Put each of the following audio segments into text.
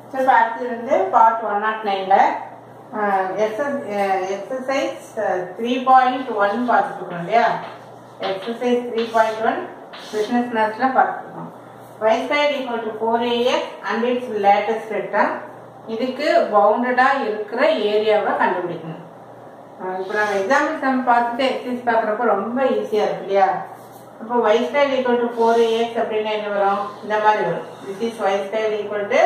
So இப்போ அடுத்தது வந்து பார்ட் ஒன் நாட் நைனில் எக்ஸசைஸ் த்ரீ பாயிண்ட் ஒன் பார்த்துருக்கோம் இல்லையா exercise three point one business மேத்ஸில் பார்த்துருக்கோம் y squared equal to 4ax and its latest return இதுக்கு பவுண்டடாக இருக்கிற ஏரியாவை கண்டுபிடிக்கணும் இப்போ நம்ம எக்ஸாம்பிள் சம் பார்த்துட்டு எக்ஸசைஸ் பார்க்குறப்ப ரொம்ப ஈஸியாக இருக்கு இல்லையா அப்போ y squared equal to 4ax அப்படின்னா என்ன வரும் இந்த மாதிரி வரும் this is y squared equal to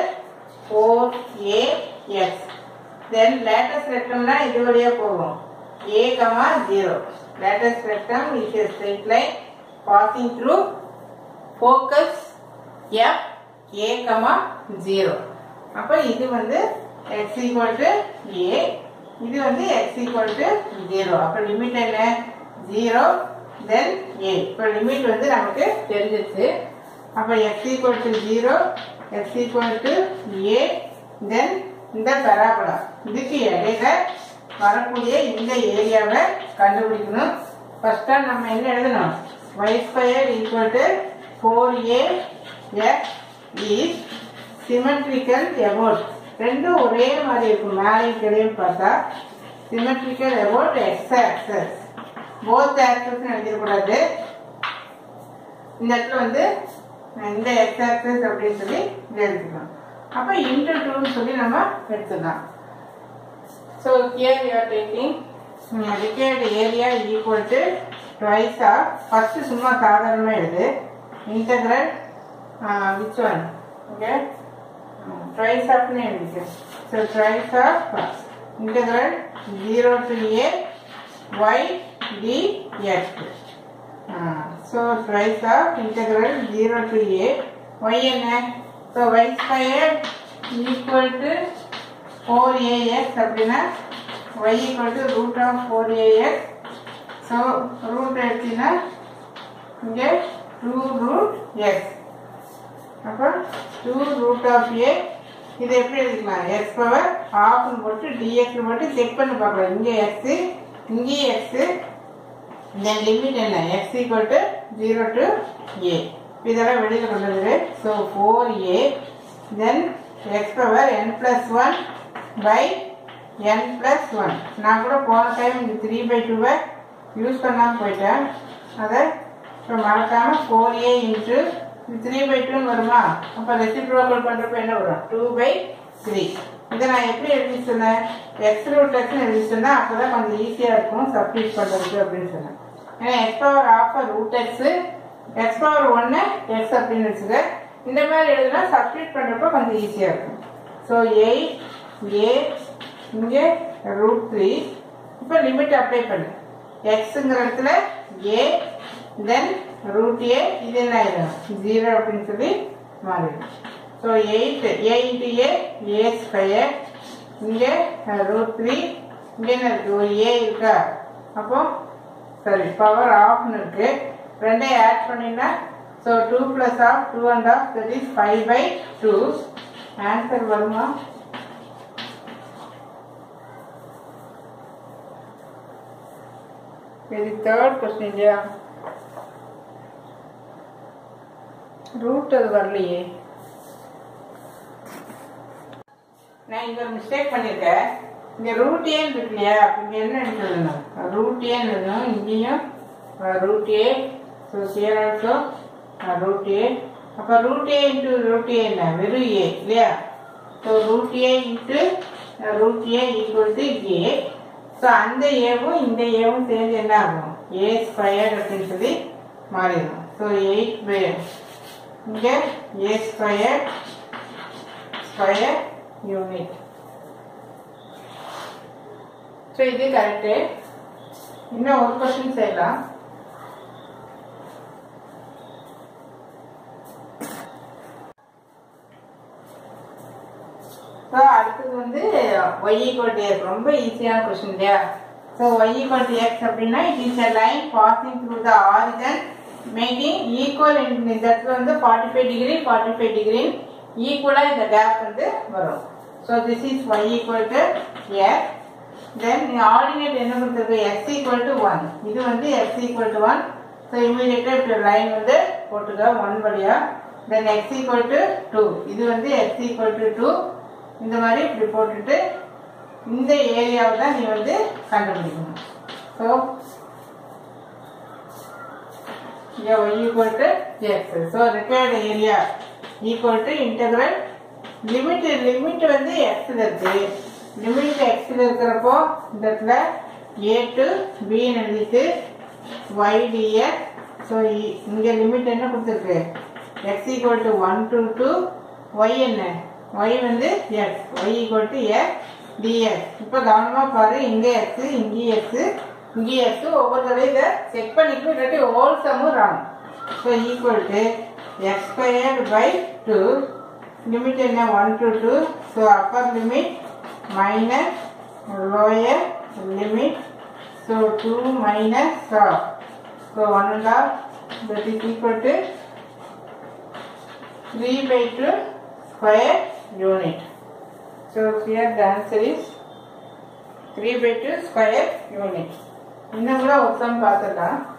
4ax then latest rectumனா இது வழியா போகும் a comma 0 latest rectum is a straight line passing through focus f a comma 0 அப்போ இது வந்து x equal to a இது வந்து x equal to 0 அப்போ லிமிட் என்ன 0 then a இப்போ லிமிட் வந்து நமக்கு தெரிஞ்சிருச்சு அப்போ x equal to 0 x equal to a then இந்த பராபலா இதுக்கு இடையில வரக்கூடிய இந்த ஏரியாவை கண்டுபிடிக்கணும் ஃபர்ஸ்டா நம்ம என்ன எழுதணும் y square equal to four A X is symmetrical about ரெண்டும் ஒரே மாதிரி இருக்கும் மேலே கிடையும் பார்த்தா symmetrical about X axis both axis எழுதிடக்கூடாது இந்த இடத்துல வந்து இந்த எக்ஸ் ஆக்சஸ் அப்படின்னு சொல்லி இதை எடுத்துக்கலாம் அப்போ இன்டர் டூன்னு சொல்லி நம்ம எடுத்துக்கலாம் so here you are taking required area equal to twice of first சும்மா சாதாரணமாக எழுது integral which one okay twice ஆஃப்னு எழுதிக்கு so twice of integral zero to A Y D X so twice of integral zero to A Y என்ன so Y square equal to four A X அப்படின்னா Y equal to root of four A X so root எடுத்தீங்கன்னா இங்கே two root X அப்போ two root of A இது எப்படி எழுதிக்கலாம் X power ஆஃப்னு போட்டு dx போட்டு செக் பண்ணி பார்க்கலாம் இங்கே எக்ஸு இங்கேயும் எக்ஸு தென் லிமிட் என்ன X equal to zero to A இதெல்லாம் வெளியில் கொண்டு வந்துரு so four A then X power N plus one by N plus one நான் கூட போன டைம் இந்த த்ரீ பை டூவை யூஸ் பண்ணாமல் போயிட்டேன் அதை இப்போ மறக்காமல் four A into three by டூன்னு வருமா அப்போ ரெசிப்ரோக்கல் பண்ணுறப்ப என்ன வரும் டூ பை த்ரீ இதை நான் எப்படி எழுதி சொன்னேன் எக்ஸ் ரூட் எக்ஸ்னு எழுதி சொன்னேன் அப்போ தான் கொஞ்சம் ஈஸியாக இருக்கும் சப்ஸ்டியூட் பண்ணுறதுக்கு அப்படின்னு சொன்னேன் ஏன்னா X power of root X X power ஒன்று எக்ஸ் அப்படின்னு வச்சுக்க இந்த மாதிரி எழுதுனா சப்ஸ்டியூட் பண்ணுறப்ப கொஞ்சம் ஈஸியாக இருக்கும் ஸோ எயிட் ஏ இங்கே ரூட் த்ரீ இப்போ லிமிட் அப்ளை பண்ணு எக்ஸுங்கிற இடத்துல ஏ தென் ரூட் ஏ இது என்ன ஆயிடும் ஜீரோ அப்படின்னு சொல்லி மாறிடும் so eight A into A A square இங்கே ரூட் த்ரீ இங்கே என்ன இருக்குது ஒரு ஏ இருக்கா அப்போ சரி பவர் ஆஃப்னு இருக்கு ரெண்டையும் ஆட் பண்ணினா so two plus half two and half that is five by two answer வருமா இது தேர்ட் கொஸ்டின் இல்லையா ரூட் அது வரலையே நான் இங்க ஒரு மிஸ்டேக் பண்ணியிருக்கேன் இங்க ரூட் ஏன்னு இருக்கு இல்லையா இங்க என்ன எழுதணும் ரூட் ஏன்னு எழுதணும் இங்கேயும் root A so here also root A அப்போ root A into root A என்ன வெறும் ஏ இல்லையா so root A into root A equal to A so அந்த ஏவும் இந்த ஏவும் சேர்ந்து என்ன ஆகும் ஏ ஸ்கொயர் அப்படின்னு சொல்லி மாறிடும் ஸோ எயிட் பை இங்கே A square square unit so இது கரெக்டு இன்னும் ஒரு கொஸ்டின் செய்யலாம் ஸோ அடுத்தது வந்து ஒய் ஈக்குவல் டு எக்ஸ் ரொம்ப ஈஸியான கொஸ்டின் இல்லையா so Y equal to X அப்படின்னா it is a line passing through the origin making equal இந்த இடத்துல வந்து forty five degree forty five degree ஈக்குவலாக இந்த கேப் வந்து வரும் so this is Y equal to X then ordinate என்ன கொடுத்துருக்கு எக்ஸ் ஈக்குவல் டு ஒன் இது வந்து X equal to one so இமீடியட்டாக இப்படி லைன் வந்து போட்டுக்க ஒன் வழியா then X equal to two இது வந்து எக்ஸ் ஈக்குவல் டு டூ இந்த மாதிரி இப்படி போட்டுட்டு இந்த ஏரியாவை தான் நீ வந்து கண்டுபிடிக்கணும் ஸோ இங்கே y equal to x. So required area equal to integral limit limit வந்து x ல இருக்கு limit x ல இருக்கிறப்போ இந்த இடத்துல a to b ன்னு எழுதிட்டு y dx ஸோ இங்க லிமிட் என்ன கொடுத்துருக்கு x equal to 1 to 2 y என்ன y வந்து x y equal to x dx இப்போ கவனமா பாரு இங்க x இங்கேயும் x இங்கேயும் x ஒவ்வொரு தடவை இதை செக் பண்ணிக்கணும் இல்லாட்டி ஹோல் சம்மும் wrong so equal to X squared by two limit என்ன one to two so upper limit minus lower limit so two minus half so one and half that is equal to three by two square unit so here the answer is three by two square unit இன்னும் கூட ஒரு some பார்த்துக்கலாம்